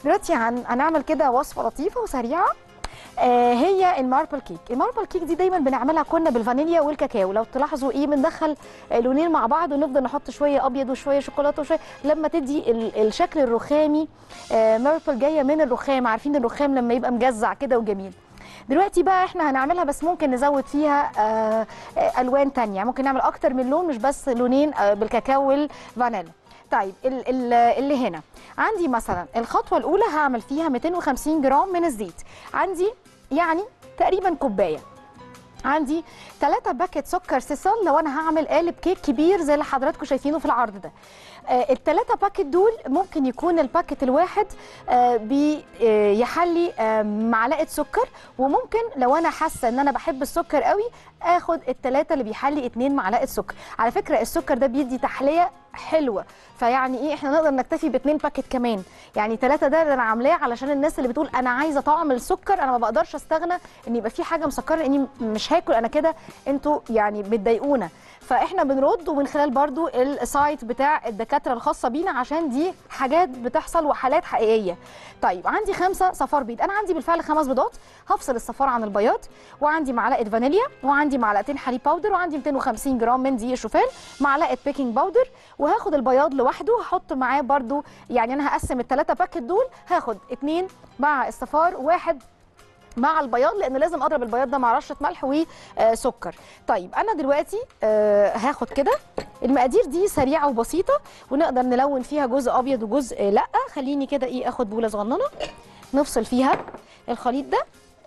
دلوقتي هن- هنعمل كده وصفه لطيفه وسريعه آه هي الماربل كيك الماربل كيك دي دايما بنعملها كنا بالفانيليا والكاكاو لو تلاحظوا ايه بندخل آه، لونين مع بعض ونفضل نحط شويه ابيض وشويه شوكولاته وشويه لما تدي ال- الشكل الرخامي آه ماربل جايه من الرخام عارفين الرخام لما يبقى مجزع كده وجميل دلوقتي بقى احنا هنعملها بس ممكن نزود فيها آه آه، الوان تانية ممكن نعمل اكتر من لون مش بس لونين آه بالكاكاو والفانيلا طيب ال- ال- اللي هنا عندي مثلا الخطوه الاولى هعمل فيها 250 جرام من الزيت عندي يعني تقريبا كوبايه عندي 3 باكت سكر سيسل لو انا هعمل قالب كيك كبير زي اللي حضراتكم شايفينه في العرض ده آه الثلاثه باكت دول ممكن يكون الباكت الواحد آه بيحلي آه معلقه سكر وممكن لو انا حاسه ان انا بحب السكر قوي اخد الثلاثه اللي بيحلي اتنين معلقه سكر على فكره السكر ده بيدي تحليه حلوه فيعني ايه احنا نقدر نكتفي باتنين باكت كمان يعني ثلاثه ده اللي انا عاملاه علشان الناس اللي بتقول انا عايزه طعم السكر انا ما بقدرش استغنى ان يبقى في حاجه مسكره لاني مش هاكل انا كده انتوا يعني بتضايقونا فاحنا بنرد ومن خلال برضو السايت بتاع الدكاتره الخاصه بينا عشان دي حاجات بتحصل وحالات حقيقيه طيب عندي خمسه صفار بيض انا عندي بالفعل خمس بيضات هفصل الصفار عن البياض وعندي معلقه فانيليا وعندي معلقتين حليب باودر وعندي 250 جرام من دقيق شوفان معلقه بيكنج باودر وهاخد البياض لوحده هحط معاه برضو يعني انا هقسم الثلاثه باكت دول هاخد اتنين مع الصفار واحد مع البياض لان لازم اضرب البياض ده مع رشه ملح وسكر طيب انا دلوقتي آه، هاخد كده المقادير دي سريعه وبسيطه ونقدر نلون فيها جزء ابيض وجزء لا خليني كده ايه اخد بوله صغننه نفصل فيها الخليط ده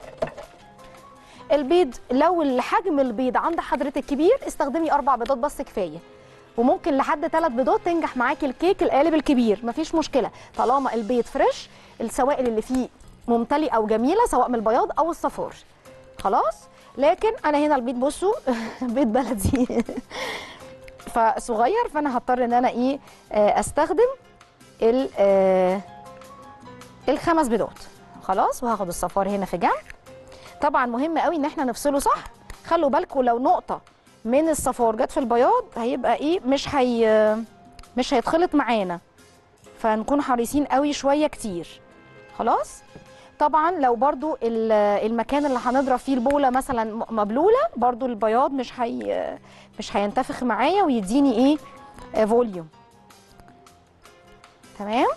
البيض لو الحجم البيض عند حضرتك كبير استخدمي اربع بيضات بس كفايه وممكن لحد ثلاث بيضات تنجح معاكي الكيك القالب الكبير مفيش مشكله طالما البيض فريش السوائل اللي فيه ممتلئه او جميله سواء من البياض او الصفار خلاص لكن انا هنا البيض بصوا بيض بلدي فصغير فانا هضطر ان انا ايه آه، استخدم ال آه، الخمس بيضات خلاص وهاخد الصفار هنا في جنب طبعا مهم قوي ان احنا نفصله صح خلوا بالكم لو نقطه من الصفار جت في البياض هيبقى ايه مش هي مش هيتخلط معانا فنكون حريصين قوي شويه كتير خلاص طبعا لو برضو ال- المكان اللي هنضرب فيه البوله مثلا م- مبلوله برضو البياض مش هي مش هينتفخ معايا ويديني ايه آه، فوليوم تمام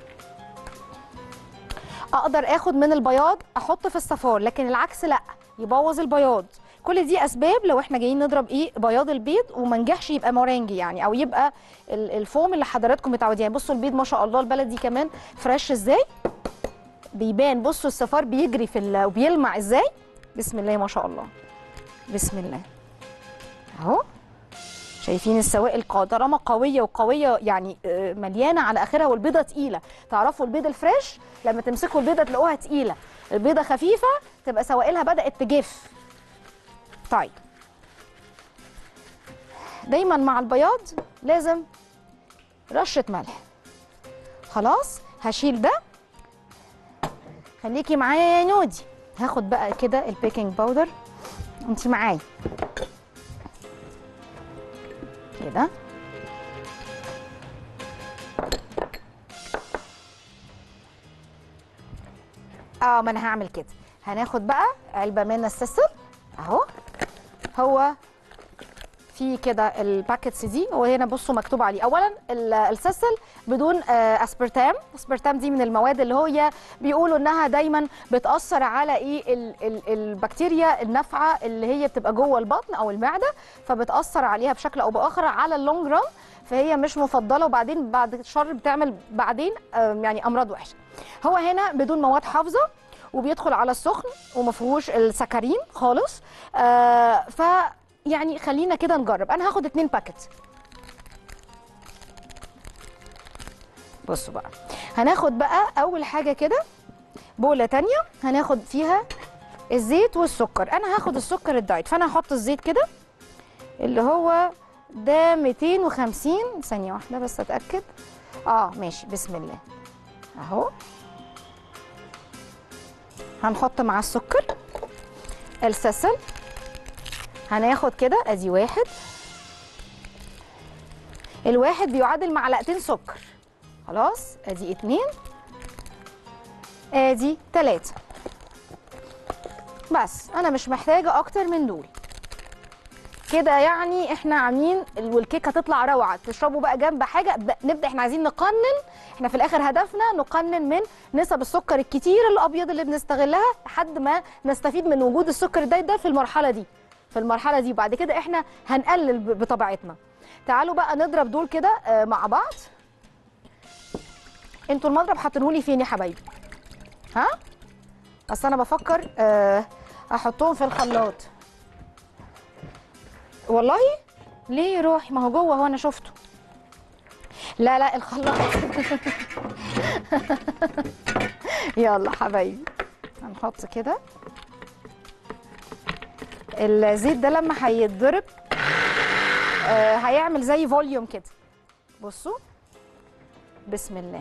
اقدر اخد من البياض احط في الصفار لكن العكس لا يبوظ البياض كل دي اسباب لو احنا جايين نضرب ايه بياض البيض وما نجحش يبقى مورانجي يعني او يبقى ال- الفوم اللي حضراتكم متعودين يعني بصوا البيض ما شاء الله البلدي كمان فريش ازاي بيبان بصوا الصفار بيجري في ال- وبيلمع ازاي بسم الله ما شاء الله بسم الله اهو شايفين السوائل قا- طالما قويه وقويه يعني آه، مليانه على اخرها والبيضه تقيله تعرفوا البيض الفريش لما تمسكوا البيضه تلاقوها تقيله البيضه خفيفه تبقى سوائلها بدات تجف طيب دايما مع البياض لازم رشه ملح خلاص هشيل ده خليكي معايا يا نودي هاخد بقى كده البيكنج باودر انت معايا كده اه ما انا هعمل كده هناخد بقى علبه من السيسل اهو هو في كده الباكتس دي هو هنا بصوا مكتوب عليه اولا ال- السيسل بدون آه، اسبرتام اسبرتام دي من المواد اللي هي بيقولوا انها دايما بتاثر على ايه ال ال البكتيريا النافعه اللي هي بتبقى جوه البطن او المعده فبتاثر عليها بشكل او باخر على اللونج ران فهي مش مفضله وبعدين بعد الشر بتعمل بعدين آه، يعني امراض وحشه هو هنا بدون مواد حافظه وبيدخل على السخن وما فيهوش السكرين خالص آه ف يعني خلينا كده نجرب انا هاخد اتنين باكت بصوا بقى هناخد بقى اول حاجه كده بوله تانية هناخد فيها الزيت والسكر انا هاخد السكر الدايت فانا هحط الزيت كده اللي هو ده 250 ثانيه واحده بس اتاكد اه ماشي بسم الله اهو هنحط مع السكر السسل هناخد كده ادي واحد الواحد بيعادل معلقتين سكر خلاص ادي اتنين ادي ثلاثة بس انا مش محتاجة اكتر من دول كده يعني احنا عاملين ال- والكيكه هتطلع روعه تشربوا بقى جنب حاجه ب- نبدا احنا عايزين نقنن احنا في الاخر هدفنا نقنن من نسب السكر الكتير الابيض اللي بنستغلها لحد ما نستفيد من وجود السكر الدايت ده في المرحله دي في المرحله دي وبعد كده احنا هنقلل ب- بطبيعتنا تعالوا بقى نضرب دول كده آه، مع بعض انتوا المضرب حاطينهولي فين يا حبايبي ها بس انا بفكر آه، احطهم في الخلاط والله ليه يا روحي ما هو جوه هو انا شفته لا لا الخلاط يلا حبايبي هنحط كده الزيت ده لما هيتضرب آه هيعمل زي فوليوم كده بصوا بسم الله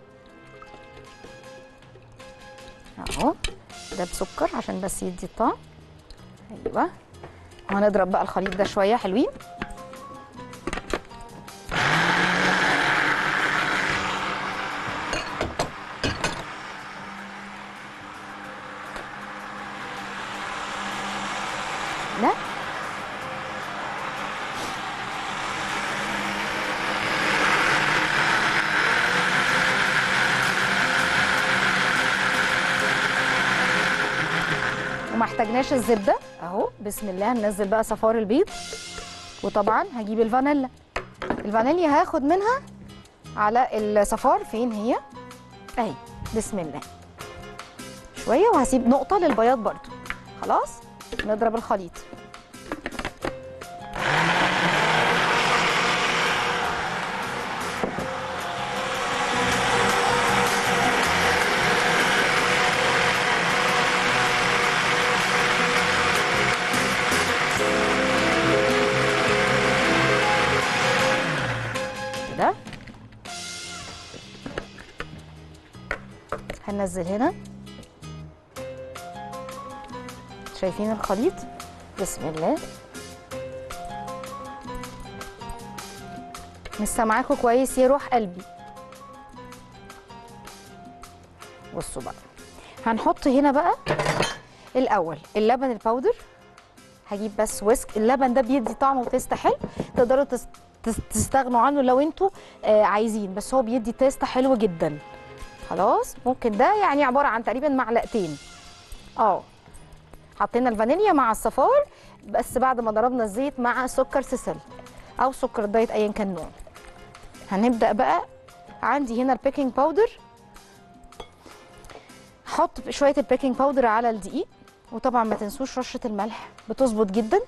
اهو ده بسكر عشان بس يدي الطعم ايوه وهنضرب بقى الخليط ده شويه حلوين لا وما احتاجناش الزبده اهو بسم الله هننزل بقى صفار البيض وطبعا هجيب الفانيلا الفانيليا هاخد منها على الصفار فين هي اهي بسم الله شويه وهسيب نقطه للبياض برضو خلاص نضرب الخليط كده هننزل هنا شايفين الخليط بسم الله مش سامعاكوا كويس يا روح قلبي بصوا بقى هنحط هنا بقى الاول اللبن الباودر هجيب بس ويسك اللبن ده بيدي طعم وتيست حلو تقدروا تس- تس- تستغنوا عنه لو انتوا آه عايزين بس هو بيدي تيست حلو جدا خلاص ممكن ده يعني عباره عن تقريبا معلقتين اه حطينا الفانيليا مع الصفار بس بعد ما ضربنا الزيت مع سكر سيسل او سكر دايت ايا كان نوع هنبدا بقى عندي هنا البيكنج باودر حط شويه البيكنج باودر على الدقيق وطبعا ما تنسوش رشه الملح بتظبط جدا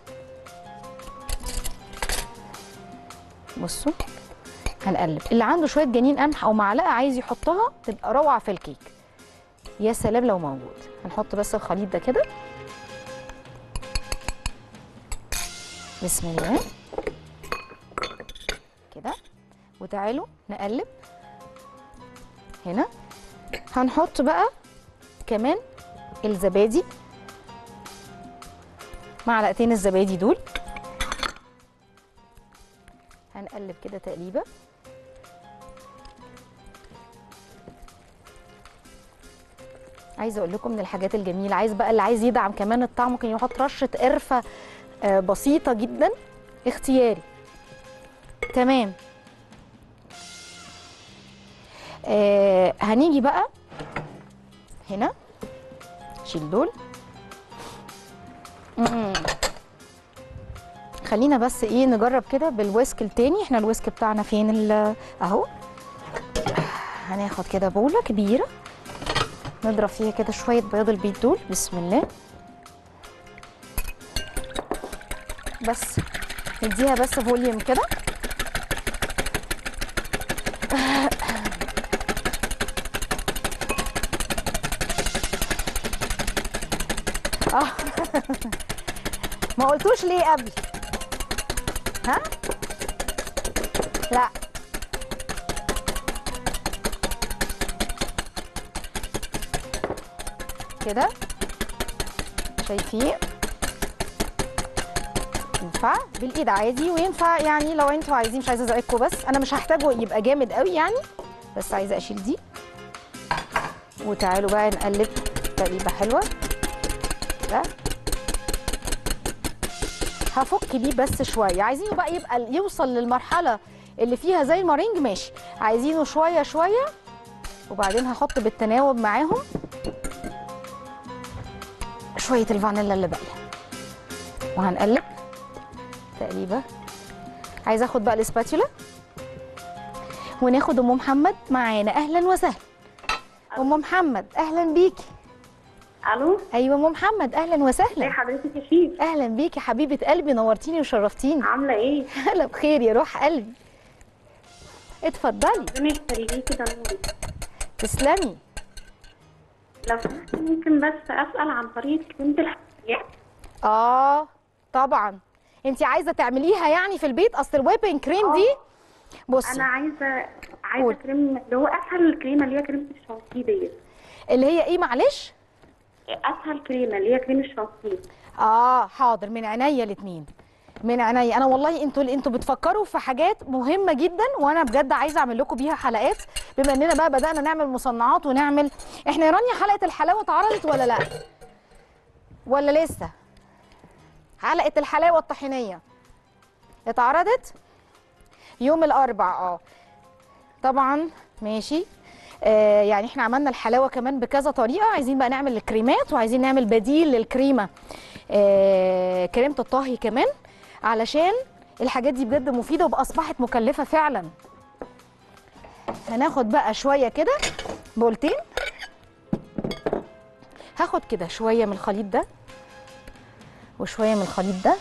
بصوا هنقلب اللي عنده شويه جنين قمح او معلقه عايز يحطها تبقى روعه في الكيك يا سلام لو موجود هنحط بس الخليط ده كده بسم الله كده وتعالوا نقلب هنا هنحط بقى كمان الزبادي معلقتين الزبادي دول هنقلب كده تقليبه عايزه اقول لكم من الحاجات الجميله عايز بقى اللي عايز يدعم كمان الطعم ممكن يحط رشه قرفه آه، بسيطه جدا اختياري تمام آه هنيجي بقى هنا شيل دول مم. خلينا بس ايه نجرب كده بالويسك التاني احنا الويسك بتاعنا فين ال- اهو هناخد كده بوله كبيره نضرب فيها كده شويه بياض البيض دول بسم الله بس نديها بس فوليوم كده آه. ما قلتوش ليه قبل ها لا كده شايفين ينفع بالايد عادي وينفع يعني لو انتوا عايزين مش عايزه ازعجكم بس انا مش هحتاجه يبقى جامد قوي يعني بس عايزه اشيل دي وتعالوا بقى نقلب تقليبه حلوه ده هفك بيه بس شويه عايزينه بقى يبقى يوصل للمرحله اللي فيها زي المارينج ماشي عايزينه شويه شويه وبعدين هحط بالتناوب معاهم شويه الفانيلا اللي باقيه وهنقلب تقليبه عايزه اخد بقى الاسباتيولا وناخد ام محمد معانا اهلا وسهلا ام محمد اهلا بيكي الو ايوه ام محمد اهلا ازي وسهلا حضرتك يا شيف اهلا بيكي حبيبه قلبي نورتيني وشرفتيني عامله ايه هلا بخير يا روح قلبي اتفضلي ربنا يخليكي ده نوري تسلمي لو سمحتي ممكن بس اسال عن طريقه كنت الحلويات اه طبعا انت عايزه تعمليها يعني في البيت اصل الويبنج كريم دي بصي انا عايزه عايزه قول. كريم اللي هو اسهل كريمه اللي هي كريمه الشانتيه ديت اللي هي ايه معلش اسهل كريمه اللي هي كريم الشانتيه اه حاضر من عينيا الاثنين من عينيا انا والله انتوا انتوا بتفكروا في حاجات مهمه جدا وانا بجد عايزه اعمل لكم بيها حلقات بما اننا بقى بدانا نعمل مصنعات ونعمل احنا يا رانيا حلقه الحلاوه اتعرضت ولا لا ولا لسه حلقه الحلاوه الطحينيه اتعرضت يوم الاربع اه طبعا ماشي آه يعني احنا عملنا الحلاوه كمان بكذا طريقه عايزين بقى نعمل الكريمات وعايزين نعمل بديل للكريمه آه كريمه الطهي كمان علشان الحاجات دي بجد مفيده واصبحت مكلفه فعلا هناخد بقى شويه كده بولتين هاخد كده شويه من الخليط ده وشويه من الخليط ده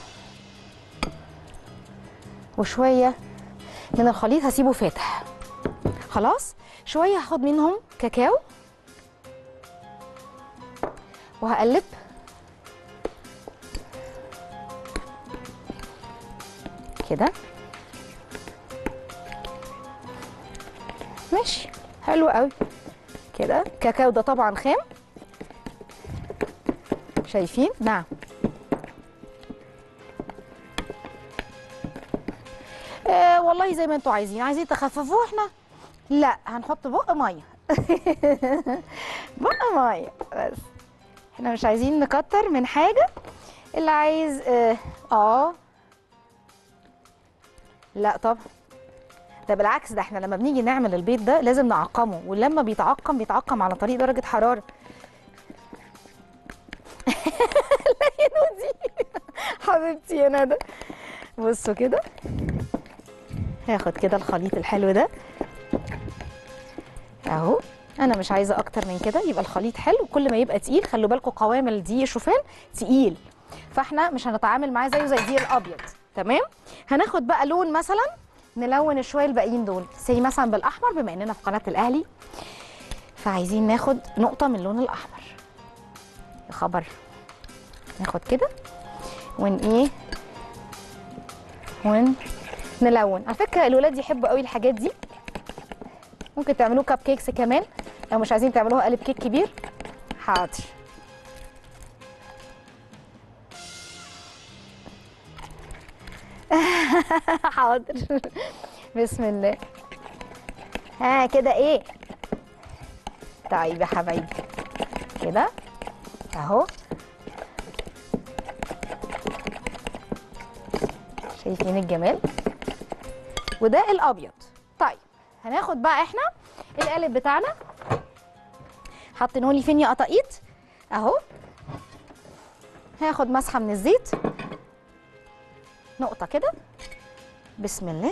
وشويه من الخليط هسيبه فاتح خلاص شويه هاخد منهم كاكاو وهقلب كده ماشي حلو قوي كده كاكاو ده طبعا خام شايفين نعم آه والله زي ما انتوا عايزين عايزين تخففوه احنا لا هنحط بق ميه بق ميه بس احنا مش عايزين نكتر من حاجه اللي عايز اه, آه. لا طبعا ده بالعكس ده احنا لما بنيجي نعمل البيض ده لازم نعقمه ولما بيتعقم بيتعقم على طريق درجه حراره لا يا نودي حبيبتي يا ندى بصوا كده هاخد كده الخليط الحلو ده اهو انا مش عايزه اكتر من كده يبقى الخليط حلو كل ما يبقى تقيل خلوا بالكم قوام الدقيق الشوفان تقيل فاحنا مش هنتعامل معاه زيه زي الدقيق الابيض تمام هناخد بقى لون مثلا نلون شويه الباقيين دول زي مثلا بالاحمر بما اننا في قناه الاهلي فعايزين ناخد نقطه من اللون الاحمر يا خبر ناخد كده ون ايه ون نلون على فكره الولاد يحبوا قوي الحاجات دي ممكن تعملوه كاب كيكس كمان لو مش عايزين تعملوها قالب كيك كبير حاضر حاضر بسم الله ها كده ايه طيب يا حبايبي كده اهو شايفين الجمال وده الابيض طيب هناخد بقى احنا القالب بتاعنا حاطينه لي فين يا قطاقيط اهو هاخد مسحه من الزيت نقطه كده بسم الله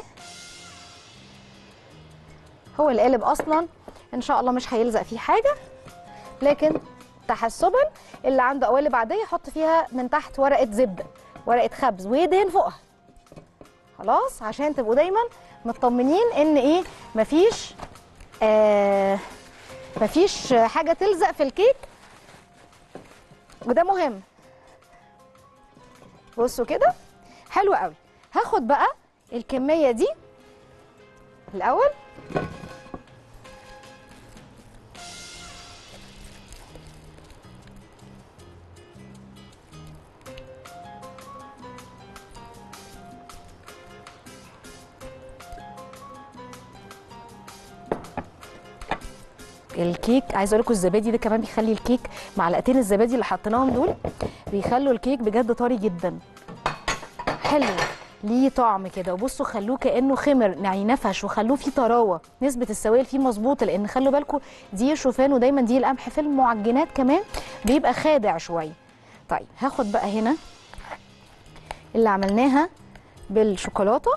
هو القالب اصلا ان شاء الله مش هيلزق فيه حاجه لكن تحسبا اللي عنده قوالب عاديه يحط فيها من تحت ورقه زبده ورقه خبز ويدهن فوقها خلاص عشان تبقوا دايما مطمنين ان ايه مفيش آه مفيش حاجه تلزق في الكيك وده مهم بصوا كده حلو قوي هاخد بقى الكميه دي الاول الكيك عايزه اقول لكم الزبادي ده كمان بيخلي الكيك معلقتين الزبادي اللي حطيناهم دول بيخلوا الكيك بجد طري جدا حلو ليه طعم كده وبصوا خلوه كانه خمر يعني نفش وخلوه فيه طراوه نسبه السوائل فيه مظبوطه لان خلوا بالكم دي الشوفان ودايما دي القمح في المعجنات كمان بيبقى خادع شويه طيب هاخد بقى هنا اللي عملناها بالشوكولاته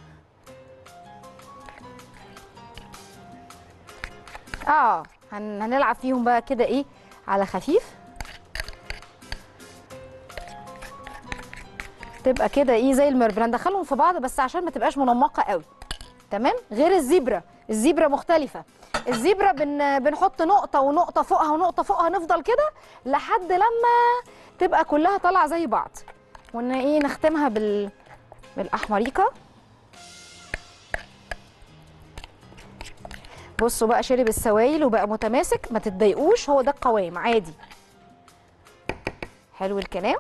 اه هن... هنلعب فيهم بقى كده ايه على خفيف تبقى كده ايه زي المربل هندخلهم في بعض بس عشان ما تبقاش منمقه قوي تمام غير الزبره الزبره مختلفه الزبره بن... بنحط نقطه ونقطه فوقها ونقطه فوقها نفضل كده لحد لما تبقى كلها طالعه زي بعض وان ايه نختمها بال بالاحمريكه بصوا بقى شرب السوائل وبقى متماسك ما تتضايقوش هو ده القوام عادي حلو الكلام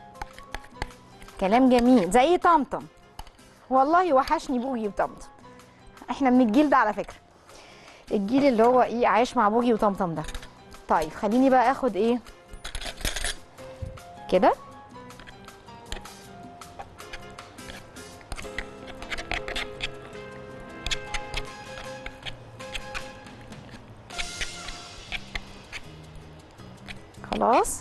كلام جميل زي طمطم والله وحشني بوجي وطمطم احنا من الجيل ده على فكره الجيل اللي هو ايه عايش مع بوجي وطمطم ده طيب خليني بقى اخد ايه كده خلاص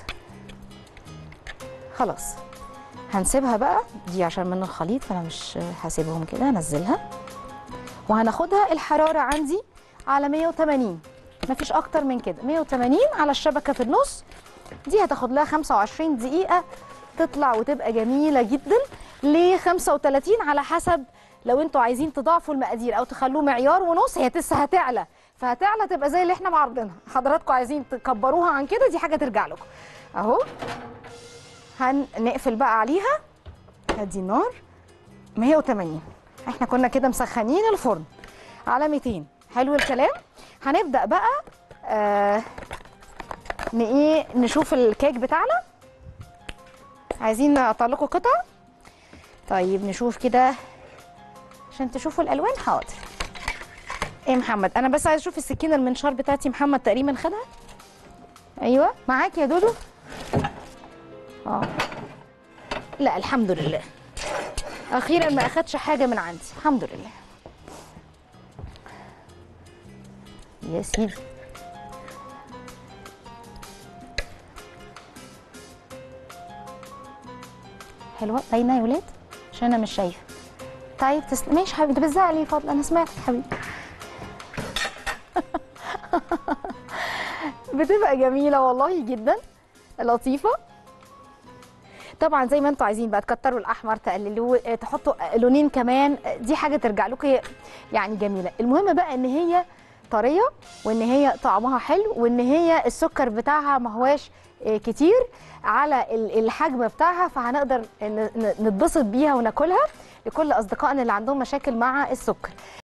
خلاص هنسيبها بقى دي عشان من الخليط فانا مش هسيبهم كده هنزلها وهناخدها الحراره عندي على 180 مفيش اكتر من كده 180 على الشبكه في النص دي هتاخد لها 25 دقيقه تطلع وتبقى جميله جدا ل 35 على حسب لو انتوا عايزين تضاعفوا المقادير او تخلوه معيار ونص هي لسه هتعلى فهتعلى تبقى زي اللي احنا معرضينها حضراتكم عايزين تكبروها عن كده دي حاجه ترجع لكم اهو هنقفل بقى عليها ادي النار 180 احنا كنا كده مسخنين الفرن على 200 حلو الكلام هنبدا بقى آه ن- ايه نشوف الكيك بتاعنا عايزين اقطع لكم قطع طيب نشوف كده عشان تشوفوا الالوان حاضر ايه محمد انا بس عايز اشوف السكينه المنشار بتاعتي محمد تقريبا خدها ايوه معاك يا دودو اه لا الحمد لله اخيرا ما اخدش حاجه من عندي الحمد لله يا سيدي حلوه باينه يا ولاد عشان انا مش شايفه طيب تسلم ماشي حبيبي انت بتزعلي فضل انا سمعتك حبيبي بتبقى جميله والله جدا لطيفه طبعا زي ما انتوا عايزين بقى تكتروا الاحمر تقللوه اه، تحطوا لونين كمان اه، دي حاجه ترجع لكم هي يعني جميله المهم بقى ان هي طريه وان هي طعمها حلو وان هي السكر بتاعها ما هواش اه، كتير على ال- الحجم بتاعها فهنقدر ن- ن- نتبسط بيها وناكلها لكل اصدقائنا اللي عندهم مشاكل مع السكر